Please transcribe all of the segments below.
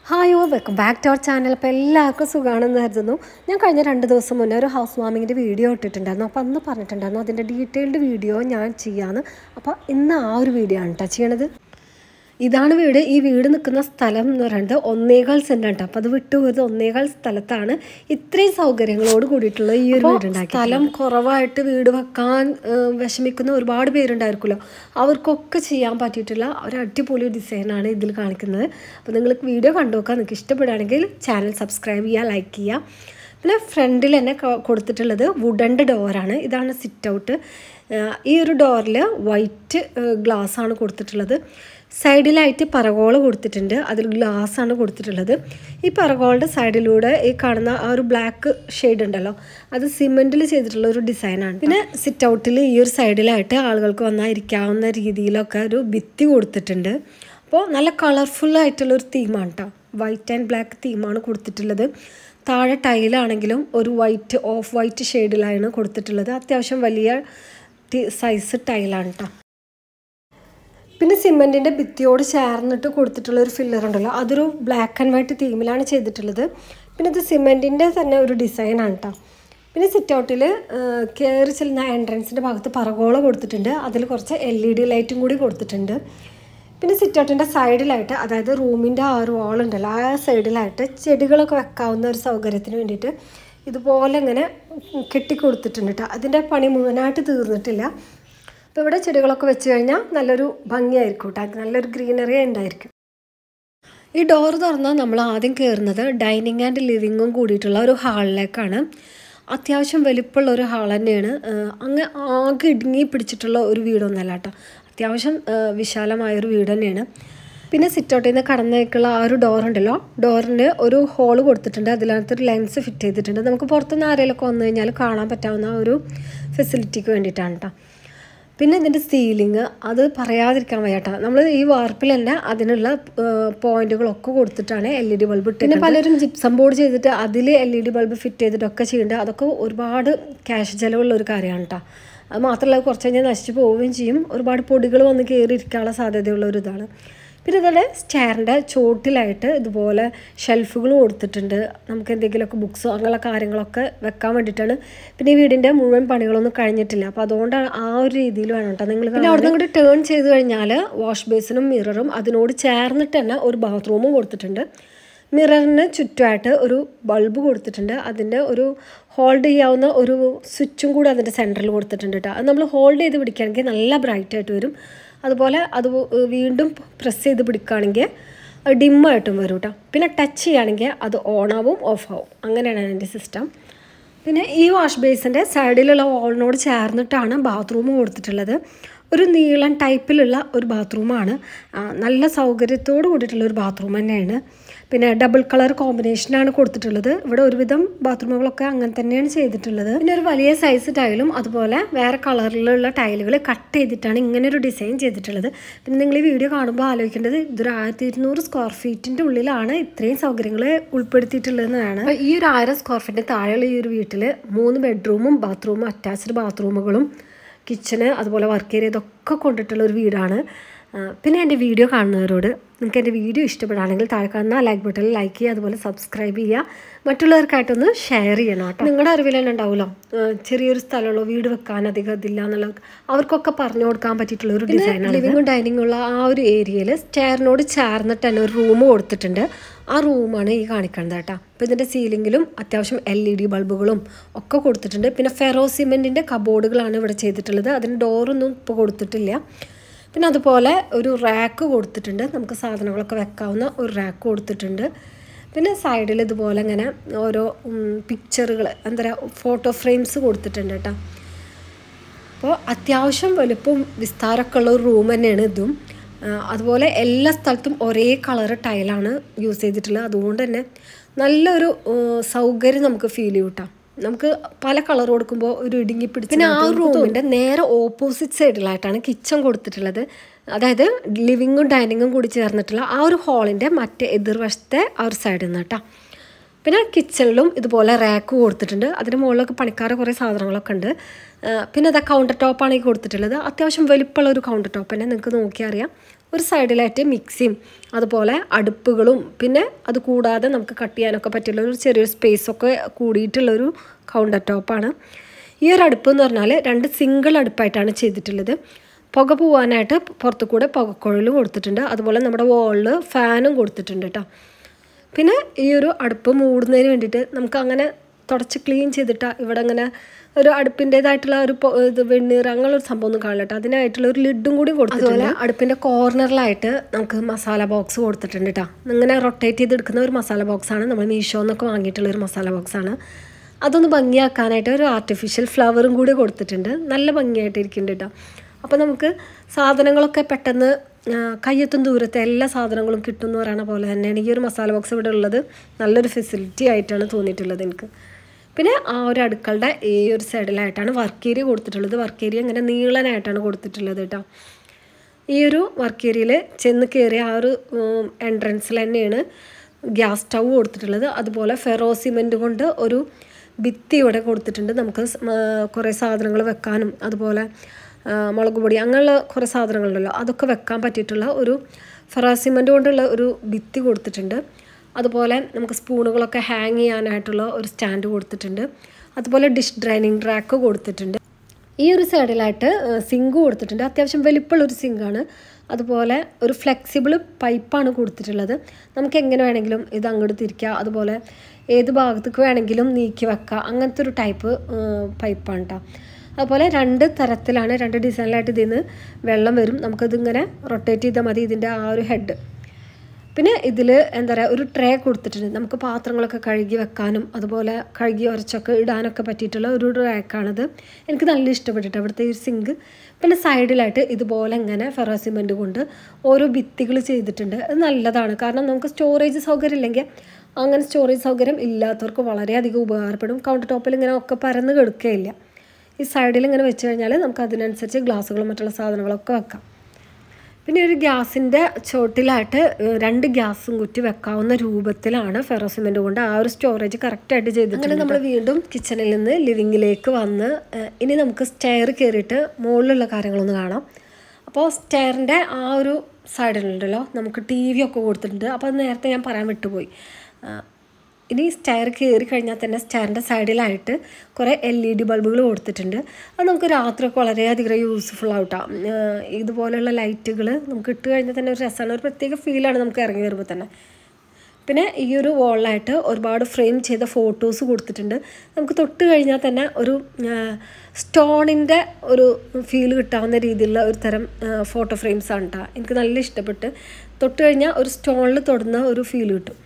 Hi ഓ welcome back to our channel അപ്പോൾ എല്ലാവർക്കും സുഖമാണെന്ന് കരുതുന്നു ഞാൻ കഴിഞ്ഞ രണ്ട് ദിവസം മുന്നേ ഒരു ഹൗസ് വാമിങ്ങിൻ്റെ വീഡിയോ ഇട്ടിട്ടുണ്ടായിരുന്നു അപ്പോൾ അന്ന് പറഞ്ഞിട്ടുണ്ടായിരുന്നു അതിൻ്റെ ഡീറ്റെയിൽഡ് വീഡിയോ ഞാൻ ചെയ്യാമെന്ന് അപ്പോൾ ഇന്ന് ആ ഒരു വീഡിയോ ആണ് കേട്ടോ ചെയ്യണത് ഇതാണ് വീട് ഈ വീട് നിൽക്കുന്ന സ്ഥലം എന്ന് പറയുന്നത് ഒന്നേകാൽ സെൻറ്റ് കേട്ടോ അപ്പോൾ അത് വിട്ടുപോയത് ഒന്നേകാൽ സ്ഥലത്താണ് ഇത്രയും സൗകര്യങ്ങളോട് കൂടിയിട്ടുള്ള ഈ ഒരു വീട് ഉണ്ടാക്കി സ്ഥലം കുറവായിട്ട് വീട് വെക്കാൻ ഏഹ്, വിഷമിക്കുന്ന ഒരുപാട് പേരുണ്ടായിരിക്കുമല്ലോ അവർക്കൊക്കെ ചെയ്യാൻ പറ്റിയിട്ടുള്ള ഒരു അടിപൊളി ഡിസൈനാണ് ഇതിൽ കാണിക്കുന്നത് അപ്പോൾ നിങ്ങൾ വീഡിയോ കണ്ടു നോക്കാം നിങ്ങൾക്ക് ഇഷ്ടപ്പെടുകയാണെങ്കിൽ ചാനൽ സബ്സ്ക്രൈബ് ചെയ്യുക ലൈക്ക് ചെയ്യുക പിന്നെ ഫ്രണ്ടിൽ തന്നെ ക- കൊടുത്തിട്ടുള്ളത് വുഡൻ്റെ ഡോറാണ് ഇതാണ് സിറ്റ് ഔട്ട് ഈ ഒരു ഡോറിൽ വൈറ്റ് ഗ്ലാസ് ആണ് കൊടുത്തിട്ടുള്ളത് സൈഡിലായിട്ട് പറകോള കൊടുത്തിട്ടുണ്ട് അതിൽ ഗ്ലാസ് ആണ് കൊടുത്തിട്ടുള്ളത് ഈ പറകോളുടെ സൈഡിലൂടെ ഈ കാണുന്ന ആ ഒരു ബ്ലാക്ക് ഷെയ്ഡ് ഉണ്ടല്ലോ അത് സിമെൻറ്റിൽ ചെയ്തിട്ടുള്ള ഒരു ഡിസൈനാണ് പിന്നെ സിറ്റ് ഔട്ടിൽ ഈ ഒരു സൈഡിലായിട്ട് ആളുകൾക്ക് വന്നാൽ ഇരിക്കാവുന്ന രീതിയിലൊക്കെ ഒരു ഭിത്തി കൊടുത്തിട്ടുണ്ട് അപ്പോൾ നല്ല കളർഫുൾ ആയിട്ടുള്ള ഒരു തീമാണ് കേട്ടോ വൈറ്റ് ആൻഡ് ബ്ലാക്ക് തീമാണ് കൊടുത്തിട്ടുള്ളത് താഴെ ടൈലാണെങ്കിലും ഒരു വൈറ്റ് ഓഫ് വൈറ്റ് ഷെയ്ഡിലാണ് കൊടുത്തിട്ടുള്ളത് അത്യാവശ്യം വലിയ സൈസ് ടൈലാണ് കേട്ടോ പിന്നെ സിമെൻറ്റിൻ്റെ ഭിത്തിയോട് ചേർന്നിട്ട് കൊടുത്തിട്ടുള്ള ഒരു ഫില്ലർ ഉണ്ടല്ലോ അതൊരു ബ്ലാക്ക് ആൻഡ് വൈറ്റ് തീമിലാണ് ചെയ്തിട്ടുള്ളത് പിന്നെ ഇത് സിമെൻറ്റിൻ്റെ തന്നെ ഒരു ഡിസൈനാണ് കേട്ടോ പിന്നെ സിറ്റ് ഔട്ടിൽ കയറി ചെല്ലുന്ന എൻട്രൻസിൻ്റെ ഭാഗത്ത് പറകോള കൊടുത്തിട്ടുണ്ട് അതിൽ കുറച്ച് എൽ ഇ ഡി ലൈറ്റും കൂടി കൊടുത്തിട്ടുണ്ട് പിന്നെ സിറ്റ് ഔട്ടിൻ്റെ സൈഡിലായിട്ട് അതായത് റൂമിൻ്റെ ആ ഒരു wall ഉണ്ടല്ലോ ആ സൈഡിലായിട്ട് ചെടികളൊക്കെ വെക്കാവുന്ന ഒരു സൗകര്യത്തിന് വേണ്ടിയിട്ട് ഇതുപോലെ ഇങ്ങനെ കെട്ടിക്കൊടുത്തിട്ടുണ്ട് കേട്ടോ അതിൻ്റെ പണി മുഴുവനായിട്ട് തീർന്നിട്ടില്ല അപ്പോൾ ഇവിടെ ചെടികളൊക്കെ വെച്ച് കഴിഞ്ഞാൽ നല്ലൊരു ഭംഗിയായിരിക്കും കേട്ടോ നല്ലൊരു ഗ്രീനറി ഉണ്ടായിരിക്കും ഈ ഡോർ തുറന്നാൽ നമ്മൾ ആദ്യം കയറുന്നത് ഡൈനിങ് ആൻഡ് ലിവിങ്ങും കൂടിയിട്ടുള്ള ഒരു ഹാളിലേക്കാണ് അത്യാവശ്യം വലിപ്പമുള്ള ഒരു ഹാൾ തന്നെയാണ് ആഹ് അങ്ങ് ആകെ ഇടുങ്ങി പിടിച്ചിട്ടുള്ള ഒരു വീടൊന്നല്ല കേട്ടോ അത്യാവശ്യം ആഹ് വിശാലമായൊരു വീട് തന്നെയാണ് പിന്നെ സിറ്റ് ഔട്ടിൽ നിന്ന് കടന്നേക്കുള്ള ആ ഒരു ഡോർ ഉണ്ടല്ലോ ഡോറിന് ഒരു ഹോൾ കൊടുത്തിട്ടുണ്ട് അതിനകത്ത് ഒരു ലെൻസ് ഫിറ്റ് ചെയ്തിട്ടുണ്ട് നമുക്ക് പുറത്തുനിന്ന് ആരെങ്കിലുമൊക്കെ വന്നു കഴിഞ്ഞാൽ കാണാൻ പറ്റാവുന്ന ഒരു ഫെസിലിറ്റിക്ക് വേണ്ടിയിട്ടാണ് കേട്ടോ പിന്നെ ഇതിൻ്റെ സീലിംഗ് അത് പറയാതിരിക്കാൻ വയ്യാട്ടോ നമ്മൾ ഈ വാർപ്പിൽ തന്നെ അതിനുള്ള പോയിന്റുകളൊക്കെ കൊടുത്തിട്ടാണ് എൽ ഇ ഡി ബൾബ് ഇട്ട് പിന്നെ പലരും ജിപ്സം ബോർഡ് ചെയ്തിട്ട് അതിൽ L E D bulb fit ചെയ്തിട്ടൊക്കെ ചെയ്യുന്നുണ്ട് അതൊക്കെ ഒരുപാട് ക്യാഷ് ചിലവുള്ള ഒരു കാര്യമാണ് കേട്ടോ അത് മാത്രമല്ല അത് കുറച്ച് കഴിഞ്ഞാൽ നശിച്ചു പോവുകയും ചെയ്യും ഒരുപാട് പൊടികൾ വന്ന് കയറി ഇരിക്കാനുള്ള സാധ്യതയുള്ള ഒരു ഇതാണ് പിന്നെ ഇതുപോലെ സ്റ്റെയറിൻ്റെ ചോട്ടിലായിട്ട് ഇതുപോലെ ഷെൽഫുകൾ കൊടുത്തിട്ടുണ്ട് നമുക്ക് എന്തെങ്കിലുമൊക്കെ ബുക്സോ അങ്ങനെയുള്ള കാര്യങ്ങളൊക്കെ വെക്കാൻ വേണ്ടിയിട്ടാണ് പിന്നെ ഈ വീടിൻ്റെ മുഴുവൻ പണികളൊന്നും കഴിഞ്ഞിട്ടില്ല അപ്പോൾ അതുകൊണ്ടാണ് ആ ഒരു രീതിയിൽ വേണം കേട്ടോ നിങ്ങൾ പിന്നെ അവിടെ നിന്ന് ടേൺ ചെയ്ത് കഴിഞ്ഞാൽ വാഷ് ബേസിനും മിററും അതിനോട് ചേർന്നിട്ട് തന്നെ ഒരു ബാത്റൂമും കൊടുത്തിട്ടുണ്ട് മിററിന് ചുറ്റുമായിട്ട് ഒരു ബൾബ് കൊടുത്തിട്ടുണ്ട് അതിൻ്റെ ഒരു ഹോൾഡ് ചെയ്യാവുന്ന ഒരു സ്വിച്ചും കൂടി അതിൻ്റെ സെൻറ്ററിൽ കൊടുത്തിട്ടുണ്ട് കേട്ടോ അത് നമ്മൾ ഹോൾഡ് ചെയ്ത് പിടിക്കുകയാണെങ്കിൽ നല്ല ബ്രൈറ്റ് ആയിട്ട് വരും അതുപോലെ അത് വീണ്ടും പ്രസ് ചെയ്ത് പിടിക്കുകയാണെങ്കിൽ ഡിമ്മായിട്ടും വരും കേട്ടോ പിന്നെ ടച്ച് ചെയ്യുകയാണെങ്കിൽ അത് ഓണാവും ഓഫാവും അങ്ങനെയാണ് അതിൻ്റെ സിസ്റ്റം പിന്നെ ഈ വാഷ് ബേസിൻ്റെ സൈഡിലുള്ള വാളിനോട് ചേർന്നിട്ടാണ് ബാത്റൂം കൊടുത്തിട്ടുള്ളത് ഒരു നീളൻ ടൈപ്പിലുള്ള ഒരു ബാത്റൂമാണ് ആ, നല്ല സൗകര്യത്തോട് കൂടിയിട്ടുള്ള ഒരു ബാത്റൂം തന്നെയാണ് പിന്നെ ഡബിൾ കളർ കോമ്പിനേഷനാണ് കൊടുത്തിട്ടുള്ളത് ഇവിടെ ഒരുവിധം ബാത്റൂമുകളൊക്കെ അങ്ങനെ തന്നെയാണ് ചെയ്തിട്ടുള്ളത് പിന്നെ ഒരു വലിയ സൈസ് ടൈലും അതുപോലെ വേറെ കളറിലുള്ള ടൈലുകൾ കട്ട് ചെയ്തിട്ടാണ് ഇങ്ങനെ ഒരു ഡിസൈൻ ചെയ്തിട്ടുള്ളത് പിന്നെ നിങ്ങൾ ഈ വീഡിയോ കാണുമ്പോൾ ആലോചിക്കേണ്ടത് ഇതൊരു ആയിരത്തി ഇരുന്നൂറ് സ്ക്വയർ ഫീറ്റിൻ്റെ ഉള്ളിലാണ് ഇത്രയും സൗകര്യങ്ങൾ ഉൾപ്പെടുത്തിയിട്ടുള്ളതെന്നാണ് അപ്പോൾ ഈ ഒരു ആയിരം സ്ക്വയർ ഫീറ്റിൻ്റെ താഴെയുള്ള ഈ ഒരു വീട്ടിൽ മൂന്ന് ബെഡ്റൂമും ബാത്റൂമും അറ്റാച്ച്ഡ് ബാത്റൂമുകളും കിച്ചണ് അതുപോലെ വർക്ക് ഏരിയ ഇതൊക്കെ കൊണ്ടിട്ടുള്ള ഒരു വീടാണ് ആ, പിന്നെ എൻ്റെ വീഡിയോ കാണുന്നവരോട് നിങ്ങൾക്ക് എൻ്റെ വീഡിയോ ഇഷ്ടപ്പെടുകയാണെങ്കിൽ താഴെ കാണുന്ന ലൈക്ക് ബട്ടണിൽ ലൈക്ക് ചെയ്യുക അതുപോലെ സബ്സ്ക്രൈബ് ചെയ്യുക മറ്റുള്ളവർക്കായിട്ടൊന്ന് ഷെയർ ചെയ്യണം കേട്ടോ നിങ്ങളുടെ അറിവിൽ തന്നെ ഉണ്ടാവുമല്ലോ ആ, ചെറിയൊരു സ്ഥലമുള്ളൂ വീട് വെക്കാൻ അധികം ഇതില്ല എന്നുള്ള അവർക്കൊക്കെ പറഞ്ഞു കൊടുക്കാൻ പറ്റിയിട്ടുള്ള ഒരു ഡിസൈനാണ് ലിവിങ്ങും ഡൈനിങ്ങും ഉള്ള ആ ഒരു ഏരിയയിൽ സ്റ്റെയറിനോട് ചേർന്നിട്ട് തന്നെ ഒരു റൂം കൊടുത്തിട്ടുണ്ട് ആ റൂമാണ് ഈ കാണിക്കുന്നത് കേട്ടോ അപ്പോൾ ഇതിൻ്റെ സീലിങ്ങിലും അത്യാവശ്യം എൽ ഇ ഡി ബൾബുകളും ഒക്കെ കൊടുത്തിട്ടുണ്ട് പിന്നെ ഫെറോ സിമെൻറ്റിൻ്റെ കബോർഡുകളാണ് ഇവിടെ ചെയ്തിട്ടുള്ളത് അതിന് ഡോറൊന്നും ഇപ്പോൾ കൊടുത്തിട്ടില്ല പിന്നെ അതുപോലെ ഒരു റാക്ക് കൊടുത്തിട്ടുണ്ട് നമുക്ക് സാധനങ്ങളൊക്കെ വെക്കാവുന്ന ഒരു റാക്ക് കൊടുത്തിട്ടുണ്ട് പിന്നെ സൈഡിൽ ഇതുപോലെ ഇങ്ങനെ ഓരോ പിക്ചറുകൾ എന്താ പറയുക ഫോട്ടോ ഫ്രെയിംസ് കൊടുത്തിട്ടുണ്ട് കേട്ടോ അപ്പോൾ അത്യാവശ്യം വലുപ്പവും വിസ്താരമൊക്കെ ഉള്ള ഒരു റൂം തന്നെയാണ് ഇതും ആ, അതുപോലെ എല്ലാ സ്ഥലത്തും ഒരേ കളർ ടൈലാണ് യൂസ് ചെയ്തിട്ടുള്ളത് അതുകൊണ്ട് തന്നെ നല്ലൊരു ആ, സൗകര്യം നമുക്ക് ഫീൽ ചെയ്യും കേട്ടോ നമുക്ക് പല കളർ കൊടുക്കുമ്പോൾ ഒരു ഇടുങ്ങി പിടിച്ച് പിന്നെ ആ റൂമിൻ്റെ നേരെ ഓപ്പോസിറ്റ് സൈഡിലായിട്ടാണ് കിച്ചൺ കൊടുത്തിട്ടുള്ളത് അതായത് ലിവിങ്ങും ഡൈനിങ്ങും കൂടി ചേർന്നിട്ടുള്ള ആ ഒരു ഹാളിൻ്റെ മറ്റേ എതിർവശത്തെ ആ ഒരു സൈഡിൽ നിന്ന് കേട്ടോ പിന്നെ കിച്ചണിലും ഇതുപോലെ റാക്ക് കൊടുത്തിട്ടുണ്ട് അതിന് മുകളിലൊക്കെ പണിക്കാരെ കുറേ സാധനങ്ങളൊക്കെ ഉണ്ട് ആ, പിന്നെ അത് കൗണ്ടർ ടോപ്പാണ് ഈ കൊടുത്തിട്ടുള്ളത് അത്യാവശ്യം വലിപ്പമുള്ള ഒരു കൗണ്ടർ ടോപ്പ് തന്നെ നിങ്ങൾക്ക് നോക്കിയാൽ അറിയാം ഒരു സൈഡിലായിട്ട് മിക്സിയും അതുപോലെ അടുപ്പുകളും പിന്നെ അത് കൂടാതെ നമുക്ക് കട്ട് ചെയ്യാനൊക്കെ പറ്റിയുള്ള ഒരു ചെറിയൊരു സ്പേസൊക്കെ കൂടിയിട്ടുള്ളൊരു കൗണ്ടർ ടോപ്പാണ് ഈ ഒരു അടുപ്പ് എന്ന് പറഞ്ഞാൽ രണ്ട് സിംഗിൾ അടുപ്പായിട്ടാണ് ചെയ്തിട്ടുള്ളത് പുക പോവാനായിട്ട് പുറത്തു കൂടെ പുകക്കുഴലും കൊടുത്തിട്ടുണ്ട് അതുപോലെ നമ്മുടെ വോളിൽ ഫാനും കൊടുത്തിട്ടുണ്ട് കേട്ടോ പിന്നെ ഈ ഒരു അടുപ്പ് മൂടുന്നതിന് വേണ്ടിയിട്ട് നമുക്ക് അങ്ങനെ തുടച്ച് ക്ലീൻ ചെയ്തിട്ട് ഇവിടെ അങ്ങനെ ഒരു അടുപ്പിൻ്റേതായിട്ടുള്ള ഒരു പൊ- ഇത് വെണ്ണീർ അങ്ങനെയുള്ള ഒരു സംഭവം ഒന്നും കാണില്ല കേട്ടോ അതിനായിട്ടുള്ള ഒരു ലിഡും കൂടി കൊടുത്തിട്ടുണ്ട് അതുപോലെ അടുപ്പിൻ്റെ കോർണറിലായിട്ട് നമുക്ക് മസാല ബോക്സ് കൊടുത്തിട്ടുണ്ട് കേട്ടോ ഇങ്ങനെ റൊട്ടേറ്റ് ചെയ്തെടുക്കുന്ന ഒരു മസാല ബോക്സാണ് നമ്മൾ മീഷോ എന്നൊക്കെ വാങ്ങിയിട്ടുള്ള ഒരു മസാല ബോക്സാണ് അതൊന്ന് ഭംഗിയാക്കാനായിട്ട് ഒരു ആർട്ടിഫിഷ്യൽ ഫ്ലവറും കൂടി കൊടുത്തിട്ടുണ്ട് നല്ല ഭംഗിയായിട്ട് ഇരിക്കുന്നുണ്ട് കേട്ടോ അപ്പോൾ നമുക്ക് സാധനങ്ങളൊക്കെ പെട്ടെന്ന് ആ, കയ്യെത്തും ദൂരത്തെ എല്ലാ സാധനങ്ങളും കിട്ടും എന്ന് പറയുന്ന പോലെ തന്നെയാണ് ഈ ഒരു മസാല ബോക്സ് ഇവിടെ ഉള്ളത് നല്ലൊരു ഫെസിലിറ്റി ആയിട്ടാണ് തോന്നിയിട്ടുള്ളത് എനിക്ക് പിന്നെ ആ ഒരു അടുക്കളുടെ ഈ ഒരു സൈഡിലായിട്ടാണ് വർക്ക് ഏരിയ കൊടുത്തിട്ടുള്ളത് വർക്ക് ഏരിയ ഇങ്ങനെ നീളനായിട്ടാണ് കൊടുത്തിട്ടുള്ളത് കേട്ടോ ഈ ഒരു വർക്ക് ഏരിയയിൽ ചെന്ന് കയറിയ ആ ഒരു എൻട്രൻസിൽ തന്നെയാണ് ഗ്യാസ് സ്റ്റൗ കൊടുത്തിട്ടുള്ളത് അതുപോലെ ഫെറോ സിമെൻറ്റ് കൊണ്ട് ഒരു ഭിത്തി ഇവിടെ കൊടുത്തിട്ടുണ്ട് നമുക്ക് സ്- ആ, കുറേ സാധനങ്ങൾ വെക്കാനും അതുപോലെ ആ, മുളക് പൊടി അങ്ങനെയുള്ള കുറേ സാധനങ്ങളുണ്ടല്ലോ അതൊക്കെ വെക്കാൻ പറ്റിയിട്ടുള്ള ഒരു ഫെറോ സിമെൻറ്റ് കൊണ്ടുള്ള ഒരു ഭിത്തി കൊടുത്തിട്ടുണ്ട് അതുപോലെ നമുക്ക് സ്പൂണുകളൊക്കെ ഹാങ് ചെയ്യാനായിട്ടുള്ള ഒരു സ്റ്റാൻഡ് കൊടുത്തിട്ടുണ്ട് അതുപോലെ ഡിഷ് ഡ്രൈനിങ് റാക്ക് കൊടുത്തിട്ടുണ്ട് ഈ ഒരു സൈഡിലായിട്ട് സിങ്ക് കൊടുത്തിട്ടുണ്ട് അത്യാവശ്യം വലിപ്പമുള്ള ഒരു സിങ്കാണ് അതുപോലെ ഒരു ഫ്ലെക്സിബിൾ പൈപ്പാണ് കൊടുത്തിട്ടുള്ളത് നമുക്ക് എങ്ങനെ വേണമെങ്കിലും ഇത് അങ്ങോട്ട് തിരിക്കുക അതുപോലെ ഏത് ഭാഗത്തേക്ക് വേണമെങ്കിലും നീക്കി വെക്കുക അങ്ങനത്തെ ഒരു ടൈപ്പ് പൈപ്പാണ് കേട്ടോ അതുപോലെ രണ്ട് തരത്തിലാണ് രണ്ട് ഡിസൈനിലായിട്ട് ഇതിൽ നിന്ന് വെള്ളം വരും നമുക്കതിങ്ങനെ റൊട്ടേറ്റ് ചെയ്താൽ മതി ഇതിൻ്റെ ആ ഒരു ഹെഡ് പിന്നെ ഇതിൽ എന്താ പറയുക ഒരു ട്രേ കൊടുത്തിട്ടുണ്ട് നമുക്ക് പാത്രങ്ങളൊക്കെ കഴുകി വെക്കാനും അതുപോലെ കഴുകി ഉരച്ചൊക്കെ ഇടാനൊക്കെ പറ്റിയിട്ടുള്ള ഒരു റാക്കാണിത് എനിക്ക് നല്ല ഇഷ്ടപ്പെട്ടിട്ട് അവിടുത്തെ ഈ സിങ്ക് പിന്നെ സൈഡിലായിട്ട് ഇതുപോലെ ഇങ്ങനെ ഫെറോ സിമെൻറ്റ് കൊണ്ട് ഓരോ ഭിത്തികൾ ചെയ്തിട്ടുണ്ട് അത് നല്ലതാണ് കാരണം നമുക്ക് സ്റ്റോറേജ് സൗകര്യം ഇല്ലെങ്കിൽ അങ്ങനെ സ്റ്റോറേജ് സൗകര്യം ഇല്ലാത്തവർക്ക് വളരെയധികം ഉപകാരപ്പെടും കൗണ്ടർ ടോപ്പിൽ ഇങ്ങനെ ഒക്കെ പരന്ന് കിടക്കുകയില്ല ഈ സൈഡിൽ ഇങ്ങനെ വെച്ച് കഴിഞ്ഞാൽ നമുക്ക് അതിനനുസരിച്ച് ഗ്ലാസ്സുകളും മറ്റുള്ള സാധനങ്ങളൊക്കെ വെക്കാം പിന്നെ ഒരു ഗ്യാസിൻ്റെ ചോട്ടിലായിട്ട് ഏഹ്, രണ്ട് ഗ്യാസും കുറ്റി വെക്കാവുന്ന രൂപത്തിലാണ് ഫെറോ സിമെൻറ്റ് കൊണ്ട് ആ ഒരു സ്റ്റോറേജ് കറക്റ്റായിട്ട് ചെയ്തിട്ടുണ്ട് അങ്ങനെ നമ്മൾ വീണ്ടും കിച്ചണിൽ നിന്ന് ലിവിങ്ങിലേക്ക് വന്ന് ഏഹ്, ഇനി നമുക്ക് സ്റ്റെയർ കയറിയിട്ട് മുകളിലുള്ള കാര്യങ്ങളൊന്ന് കാണാം അപ്പോൾ സ്റ്റെയറിൻ്റെ ആ ഒരു സൈഡിലുണ്ടല്ലോ നമുക്ക് ടി വി ഒക്കെ കൊടുത്തിട്ടുണ്ട് അപ്പോൾ അത് നേരത്തെ ഞാൻ പറയാൻ വിട്ടുപോയി ആ, ഇനി സ്റ്റയർ കയറി കഴിഞ്ഞാൽ തന്നെ സ്റ്റയറിൻ്റെ സൈഡിലായിട്ട് കുറേ എൽ ഇ ഡി ബൾബുകൾ കൊടുത്തിട്ടുണ്ട് അത് നമുക്ക് രാത്രിയൊക്കെ വളരെയധികം യൂസ്ഫുൾ ആവട്ടാം ഇതുപോലെയുള്ള ലൈറ്റുകൾ നമുക്ക് ഇട്ട് കഴിഞ്ഞാൽ തന്നെ ഒരു രസമാണ് ഒരു പ്രത്യേക ഫീലാണ് നമുക്ക് ഇറങ്ങി വരുമ്പോൾ തന്നെ പിന്നെ ഈ ഒരു വോളിലായിട്ട് ഒരുപാട് ഫ്രെയിം ചെയ്ത ഫോട്ടോസ് കൊടുത്തിട്ടുണ്ട് നമുക്ക് തൊട്ട് കഴിഞ്ഞാൽ തന്നെ ഒരു സ്റ്റോണിൻ്റെ ഒരു ഫീൽ കിട്ടാവുന്ന രീതിയിലുള്ള ഒരു തരം ഫോട്ടോ ഫ്രെയിംസ് ആണ് കേട്ടോ എനിക്ക് നല്ല ഇഷ്ടപ്പെട്ട് തൊട്ട് കഴിഞ്ഞാൽ ഒരു സ്റ്റോണിൽ തൊടുന്ന ഒരു ഫീൽ കിട്ടും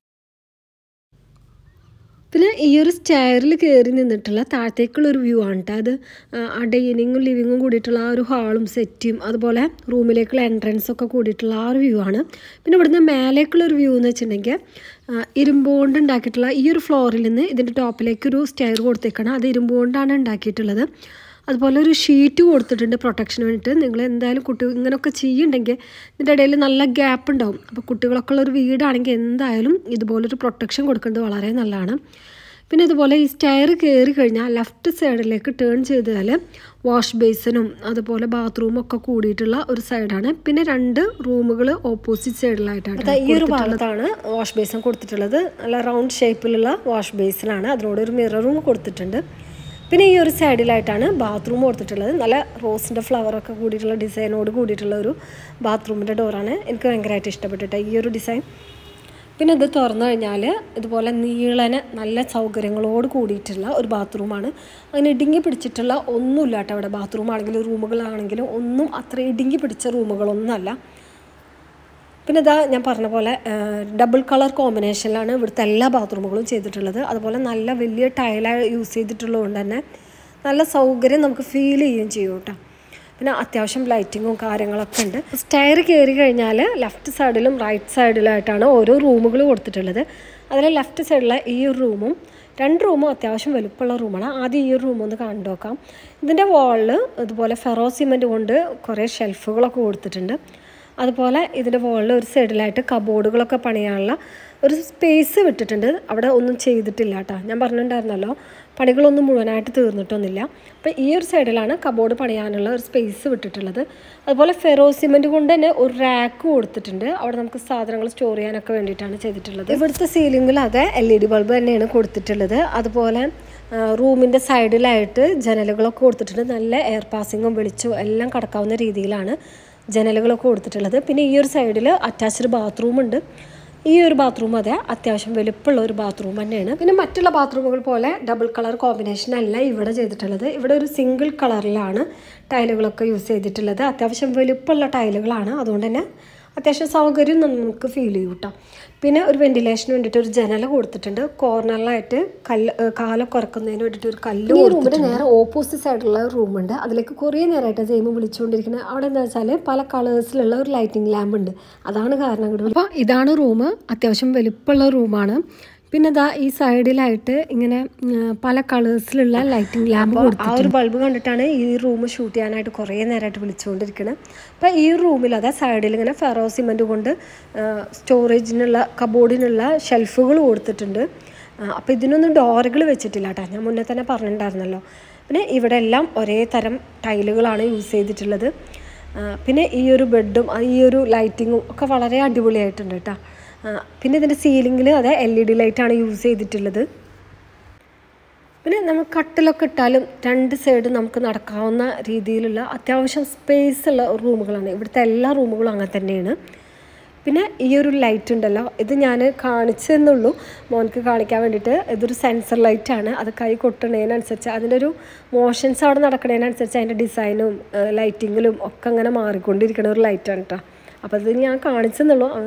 പിന്നെ ഈ ഒരു സ്റ്റെയറിൽ കയറി നിന്നിട്ടുള്ള താഴത്തേക്കുള്ള ഒരു വ്യൂ ആണ് കേട്ടോ അത് ആ, ആ ഡൈനിങ്ങും ലിവിങ്ങും കൂടിയിട്ടുള്ള ആ ഒരു ഹാളും സെറ്റും അതുപോലെ റൂമിലേക്കുള്ള എൻട്രൻസ് ഒക്കെ കൂടിയിട്ടുള്ള ആ ഒരു വ്യൂ ആണ് പിന്നെ ഇവിടുന്ന് മേലേക്കുള്ള ഒരു വ്യൂ എന്ന് വെച്ചിട്ടുണ്ടെങ്കിൽ ആ, ഇരുമ്പ് കൊണ്ട് ഉണ്ടാക്കിയിട്ടുള്ള ഈ ഒരു ഫ്ലോറിൽ നിന്ന് ഇതിൻ്റെ ടോപ്പിലേക്ക് ഒരു സ്റ്റെയർ കൊടുത്തേക്കണം അത് ഇരുമ്പ് കൊണ്ടാണ് ഉണ്ടാക്കിയിട്ടുള്ളത് അതുപോലെ ഒരു ഷീറ്റ് കൊടുത്തിട്ടുണ്ട് പ്രൊട്ടക്ഷന് വേണ്ടിയിട്ട് നിങ്ങൾ എന്തായാലും കുട്ടി ഇങ്ങനെയൊക്കെ ചെയ്യുന്നുണ്ടെങ്കിൽ ഇതിൻ്റെ ഇടയിൽ നല്ല ഗ്യാപ്പ് ഉണ്ടാവും അപ്പോൾ കുട്ടികളൊക്കെ ഉള്ള ഒരു വീടാണെങ്കിൽ എന്തായാലും ഇതുപോലൊരു പ്രൊട്ടക്ഷൻ കൊടുക്കുന്നത് വളരെ നല്ലതാണ് പിന്നെ ഇതുപോലെ ഈ സ്റ്റെയർ കയറി കഴിഞ്ഞാൽ ലെഫ്റ്റ് സൈഡിലേക്ക് ടേൺ ചെയ്താൽ വാഷ് ബേസിനും അതുപോലെ ബാത്റൂമും ഒക്കെ കൂടിയിട്ടുള്ള ഒരു സൈഡാണ് പിന്നെ രണ്ട് റൂമുകൾ ഓപ്പോസിറ്റ് സൈഡിലായിട്ടാണ് ഈ ഒരു ഭാഗത്താണ് വാഷ് ബേസിൻ കൊടുത്തിട്ടുള്ളത് നല്ല റൗണ്ട് ഷേപ്പിലുള്ള വാഷ് ബേസിലാണ് അതിനോട് ഒരു മിററും കൊടുത്തിട്ടുണ്ട് പിന്നെ ഈ ഒരു സൈഡിലായിട്ടാണ് ബാത്റൂം കൊടുത്തിട്ടുള്ളത് നല്ല റോസിൻ്റെ ഫ്ലവറൊക്കെ കൂടിയിട്ടുള്ള ഡിസൈനോട് കൂടിയിട്ടുള്ള ഒരു ബാത്റൂമിൻ്റെ ഡോറാണ് എനിക്ക് ഭയങ്കരമായിട്ട് ഇഷ്ടപ്പെട്ടിട്ട് ഈ ഒരു ഡിസൈൻ പിന്നെ ഇത് തുറന്നു കഴിഞ്ഞാൽ ഇതുപോലെ നീളനെ നല്ല സൗകര്യങ്ങളോട് കൂടിയിട്ടുള്ള ഒരു ബാത്റൂമാണ് അങ്ങനെ ഇടുങ്ങി പിടിച്ചിട്ടുള്ള ഒന്നുമില്ല കേട്ടോ അവിടെ ബാത്റൂം ആണെങ്കിലും റൂമുകളാണെങ്കിലും ഒന്നും അത്ര ഇടുങ്ങി പിടിച്ച റൂമുകളൊന്നുമല്ല പിന്നെ ഇതാ ഞാൻ പറഞ്ഞ പോലെ ഡബിൾ കളർ കോമ്പിനേഷനിലാണ് ഇവിടുത്തെ എല്ലാ ബാത്റൂമുകളും ചെയ്തിട്ടുള്ളത് അതുപോലെ നല്ല വലിയ ടൈലാണ് യൂസ് ചെയ്തിട്ടുള്ളതുകൊണ്ട് തന്നെ നല്ല സൗകര്യം നമുക്ക് ഫീൽ ചെയ്യുകയും ചെയ്യും കേട്ടോ പിന്നെ അത്യാവശ്യം ലൈറ്റിങ്ങും കാര്യങ്ങളൊക്കെ ഉണ്ട് സ്റ്റെയർ കയറി കഴിഞ്ഞാൽ ലെഫ്റ്റ് സൈഡിലും റൈറ്റ് സൈഡിലായിട്ടാണ് ഓരോ റൂമുകൾ കൊടുത്തിട്ടുള്ളത് അതിൽ ലെഫ്റ്റ് സൈഡിലെ ഈ ഒരു റൂമും രണ്ട് റൂമും അത്യാവശ്യം വലുപ്പമുള്ള റൂമാണ് ആദ്യം ഈ ഒരു റൂം ഒന്ന് കണ്ടു നോക്കാം ഇതിൻ്റെ വാളിൽ ഇതുപോലെ ഫെറോ സിമെൻറ്റ് കൊണ്ട് കുറേ ഷെൽഫുകളൊക്കെ കൊടുത്തിട്ടുണ്ട് അതുപോലെ ഇതിൻ്റെ മുകളിൽ ഒരു സൈഡിലായിട്ട് കബോർഡുകളൊക്കെ പണിയാനുള്ള ഒരു സ്പേസ് വിട്ടിട്ടുണ്ട് അവിടെ ഒന്നും ചെയ്തിട്ടില്ല കേട്ടോ ഞാൻ പറഞ്ഞിട്ടുണ്ടായിരുന്നല്ലോ പണികളൊന്നും മുഴുവനായിട്ട് തീർന്നിട്ടൊന്നുമില്ല അപ്പോൾ ഈ ഒരു സൈഡിലാണ് കബോർഡ് പണിയാനുള്ള ഒരു സ്പേസ് വിട്ടിട്ടുള്ളത് അതുപോലെ ഫെറോ സിമെൻറ്റ് കൊണ്ട് തന്നെ ഒരു റാക്ക് കൊടുത്തിട്ടുണ്ട് അവിടെ നമുക്ക് സാധനങ്ങൾ സ്റ്റോർ ചെയ്യാനൊക്കെ വേണ്ടിയിട്ടാണ് ചെയ്തിട്ടുള്ളത് ഇവിടുത്തെ സീലിംഗിൽ അതെ എൽ ഇ ഡി ബൾബ് തന്നെയാണ് കൊടുത്തിട്ടുള്ളത് അതുപോലെ റൂമിൻ്റെ സൈഡിലായിട്ട് ജനലുകളൊക്കെ കൊടുത്തിട്ടുണ്ട് നല്ല എയർ പാസിങ്ങും വെളിച്ചവും എല്ലാം കടക്കാവുന്ന രീതിയിലാണ് ജനലുകളൊക്കെ കൊടുത്തിട്ടുള്ളത് പിന്നെ ഈ ഒരു സൈഡിൽ അറ്റാച്ച്ഡ് ബാത്റൂം ഉണ്ട് ഈ ഒരു ബാത്റൂം അതെ അത്യാവശ്യം വലുപ്പമുള്ള ഒരു ബാത്റൂം തന്നെയാണ് പിന്നെ മറ്റുള്ള ബാത്റൂമുകൾ പോലെ ഡബിൾ കളർ കോമ്പിനേഷൻ അല്ല ഇവിടെ ചെയ്തിട്ടുള്ളത് ഇവിടെ ഒരു സിംഗിൾ കളറിലാണ് ടൈലുകളൊക്കെ യൂസ് ചെയ്തിട്ടുള്ളത് അത്യാവശ്യം വലുപ്പമുള്ള ടൈലുകളാണ് അതുകൊണ്ട് തന്നെ അത്യാവശ്യം സൗകര്യം നമുക്ക് ഫീൽ ചെയ്യും കേട്ടോ പിന്നെ ഒരു വെന്റിലേഷന് വേണ്ടിയിട്ട് ഒരു ജനല കൊടുത്തിട്ടുണ്ട് കോർണറിലായിട്ട് കല്ല് ഏഹ് കാലൊക്കെ ഉറക്കുന്നതിന് വേണ്ടിയിട്ട് ഒരു കല്ല് ഈ റൂമിൻ്റെ നേരെ ഓപ്പോസിറ്റ് സൈഡിലുള്ള റൂമുണ്ട് അതിലേക്ക് കുറേ നേരമായിട്ട് ജെയിം വിളിച്ചുകൊണ്ടിരിക്കുന്നത് അവിടെ എന്താ വെച്ചാൽ പല കളേഴ്സിലുള്ള ഒരു ലൈറ്റിംഗ് ലാമ്പ് ഉണ്ട് അതാണ് കാരണം കൂടി അപ്പോൾ ഇതാണ് റൂം അത്യാവശ്യം വലുപ്പമുള്ള റൂമാണ് പിന്നെ ഇതാ ഈ സൈഡിലായിട്ട് ഇങ്ങനെ ഉം, പല കളേഴ്സിലുള്ള ലൈറ്റിംഗ് ലാമ്പ് ആ ഒരു ബൾബ് കണ്ടിട്ടാണ് ഈ റൂം ഷൂട്ട് ചെയ്യാനായിട്ട് കുറേ നേരമായിട്ട് വിളിച്ചുകൊണ്ടിരിക്കുന്നത് അപ്പോൾ ഈ റൂമിൽ അതാ സൈഡിൽ ഇങ്ങനെ ഫെറോ സിമെൻറ്റ് കൊണ്ട് സ്റ്റോറേജിനുള്ള കബോർഡിനുള്ള ഷെൽഫുകൾ കൊടുത്തിട്ടുണ്ട് അപ്പോൾ ഇതിനൊന്നും ഡോറുകൾ വെച്ചിട്ടില്ല കേട്ടോ ഞാൻ മുന്നേ തന്നെ പറഞ്ഞിട്ടുണ്ടായിരുന്നല്ലോ പിന്നെ ഇവിടെ എല്ലാം ഒരേ തരം ടൈലുകളാണ് യൂസ് ചെയ്തിട്ടുള്ളത് ആ, പിന്നെ ഈ ഒരു ബെഡും ആ, ഈ ഒരു ലൈറ്റിങ്ങും ഒക്കെ വളരെ അടിപൊളിയായിട്ടുണ്ട് കേട്ടോ ആ, പിന്നെ ഇതിൻ്റെ സീലിങ്ങിൽ അതെ എൽ ഇ ഡി ലൈറ്റാണ് യൂസ് ചെയ്തിട്ടുള്ളത് പിന്നെ നമ്മൾ കട്ടിലൊക്കെ ഇട്ടാലും രണ്ട് സൈഡ് നമുക്ക് നടക്കാവുന്ന രീതിയിലുള്ള അത്യാവശ്യം സ്പേസ് ഉള്ള റൂമുകളാണ് ഇവിടുത്തെ എല്ലാ റൂമുകളും അങ്ങനെ തന്നെയാണ് പിന്നെ ഈ ഒരു ലൈറ്റ് ഉണ്ടല്ലോ ഇത് ഞാൻ കാണിച്ചെന്നുള്ളൂ മോൻക്ക് കാണിക്കാൻ വേണ്ടിയിട്ട് ഇതൊരു സെൻസർ ലൈറ്റാണ് അത് കൈ കൊട്ടുന്നതിനനുസരിച്ച് അതിൻ്റെ ഒരു മോഷൻസ് അവിടെ നടക്കുന്നതിനനുസരിച്ച് അതിൻ്റെ ഡിസൈനും ലൈറ്റിങ്ങിലും ഒക്കെ അങ്ങനെ മാറിക്കൊണ്ടിരിക്കുന്ന ഒരു ലൈറ്റാണ് കേട്ടോ അപ്പോൾ ഇത് ഞാൻ കാണിച്ചെന്നുള്ളൂ ആ.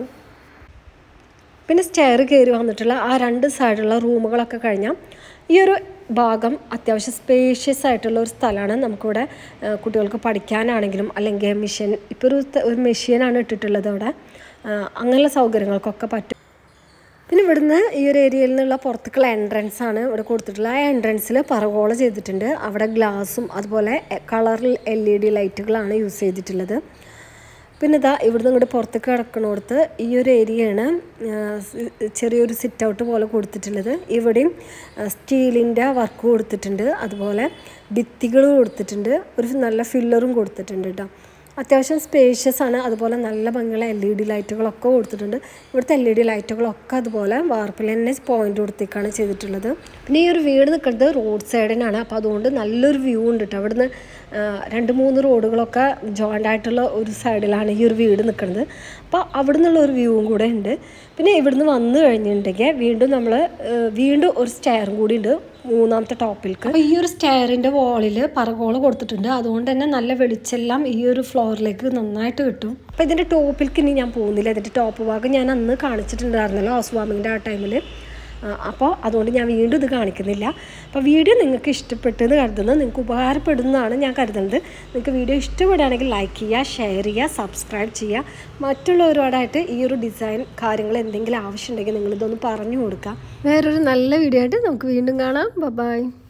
പിന്നെ സ്റ്റെയർ കയറി വന്നിട്ടുള്ള ആ രണ്ട് സൈഡുള്ള റൂമുകളൊക്കെ കഴിഞ്ഞാൽ ഈ ഒരു ഭാഗം അത്യാവശ്യം സ്പേഷ്യസ് ആയിട്ടുള്ള ഒരു സ്ഥലമാണ് നമുക്കിവിടെ ആ, കുട്ടികൾക്ക് പഠിക്കാനാണെങ്കിലും അല്ലെങ്കിൽ മിഷൻ ഇപ്പോൾ ഒരു ത- ഒരു മെഷീനാണ് ഇട്ടിട്ടുള്ളത് അവിടെ ആ, അങ്ങനെയുള്ള സൗകര്യങ്ങൾക്കൊക്കെ പറ്റും പിന്നെ ഇവിടുന്ന് ഈ ഒരു ഏരിയയിൽ നിന്നുള്ള പുറത്തേക്കുള്ള എൻട്രൻസ് ആണ് ഇവിടെ കൊടുത്തിട്ടുള്ളത് ആ എൻട്രൻസിൽ പറകോള ചെയ്തിട്ടുണ്ട് അവിടെ ഗ്ലാസും അതുപോലെ കളറിൽ എൽ ഇ ഡി ലൈറ്റുകളാണ് യൂസ് ചെയ്തിട്ടുള്ളത് പിന്നെ ഇതാ ഇവിടുന്ന് ഇങ്ങോട്ട് പുറത്തേക്ക് കിടക്കണോടത്ത് ഈ ഒരു ഏരിയയാണ് ആ, സ് ചെറിയൊരു സിറ്റ് ഔട്ട് പോലെ കൊടുത്തിട്ടുള്ളത് ഇവിടെയും സ്റ്റീലിൻ്റെ വർക്ക് കൊടുത്തിട്ടുണ്ട് അതുപോലെ ഭിത്തികൾ കൊടുത്തിട്ടുണ്ട് ഒരു നല്ല ഫില്ലറും കൊടുത്തിട്ടുണ്ട് കേട്ടോ അത്യാവശ്യം സ്പേഷ്യസ് ആണ് അതുപോലെ നല്ല ഭംഗിയുള്ള എൽ ഇ ഡി ലൈറ്റുകളൊക്കെ കൊടുത്തിട്ടുണ്ട് ഇവിടുത്തെ എൽ ഇ ഡി ലൈറ്റുകളൊക്കെ അതുപോലെ വാർപ്പിൽ തന്നെ പോയിന്റ് കൊടുത്തേക്കാണ് ചെയ്തിട്ടുള്ളത് പിന്നെ ഈ ഒരു വീട് നിൽക്കുന്നത് റോഡ് സൈഡിനാണ് അപ്പോൾ അതുകൊണ്ട് നല്ലൊരു വ്യൂ ഉണ്ട് കേട്ടോ അവിടുന്ന് ആ, രണ്ട് മൂന്ന് റോഡുകളൊക്കെ ജോയിൻ്റ് ആയിട്ടുള്ള ഒരു സൈഡിലാണ് ഈ ഒരു വീട് നിൽക്കുന്നത് അപ്പോൾ അവിടെ നിന്നുള്ള ഒരു വ്യൂവും കൂടെ ഉണ്ട് പിന്നെ ഇവിടുന്ന് വന്നു കഴിഞ്ഞിട്ടുണ്ടെങ്കിൽ വീണ്ടും നമ്മൾ വീണ്ടും ഒരു സ്റ്റെയറും കൂടി ഉണ്ട് മൂന്നാമത്തെ ടോപ്പിലേക്ക് അപ്പോൾ ഈ ഒരു സ്റ്റെയറിൻ്റെ വോളിൽ പറകോള കൊടുത്തിട്ടുണ്ട് അതുകൊണ്ട് തന്നെ നല്ല വെളിച്ചെല്ലാം ഈ ഒരു ഫ്ലോറിലേക്ക് നന്നായിട്ട് കിട്ടും അപ്പോൾ ഇതിൻ്റെ ടോപ്പിലേക്ക് ഇനി ഞാൻ പോകുന്നില്ല ഇതിൻ്റെ ടോപ്പ് ഭാഗം ഞാൻ അന്ന് കാണിച്ചിട്ടുണ്ടായിരുന്നല്ലോ ഹൗസ് വാമിങ്ങിൻ്റെ ആ ടൈമിൽ അപ്പോൾ അതുകൊണ്ട് ഞാൻ വീണ്ടും ഇത് കാണിക്കുന്നില്ല അപ്പോൾ വീഡിയോ നിങ്ങൾക്ക് ഇഷ്ടപ്പെട്ടെന്ന് കരുതുന്നത് നിങ്ങൾക്ക് ഉപകാരപ്പെടുന്നതാണ് ഞാൻ കരുതുന്നത് നിങ്ങൾക്ക് വീഡിയോ ഇഷ്ടപ്പെടുകയാണെങ്കിൽ ലൈക്ക് ചെയ്യുക ഷെയർ ചെയ്യുക സബ്സ്ക്രൈബ് ചെയ്യുക മറ്റുള്ളവരോടായിട്ട് ഈ ഒരു ഡിസൈൻ കാര്യങ്ങൾ എന്തെങ്കിലും ആവശ്യമുണ്ടെങ്കിൽ നിങ്ങളിതൊന്ന് പറഞ്ഞു കൊടുക്കുക വേറൊരു നല്ല വീഡിയോ ആയിട്ട് നമുക്ക് വീണ്ടും കാണാം ബൈ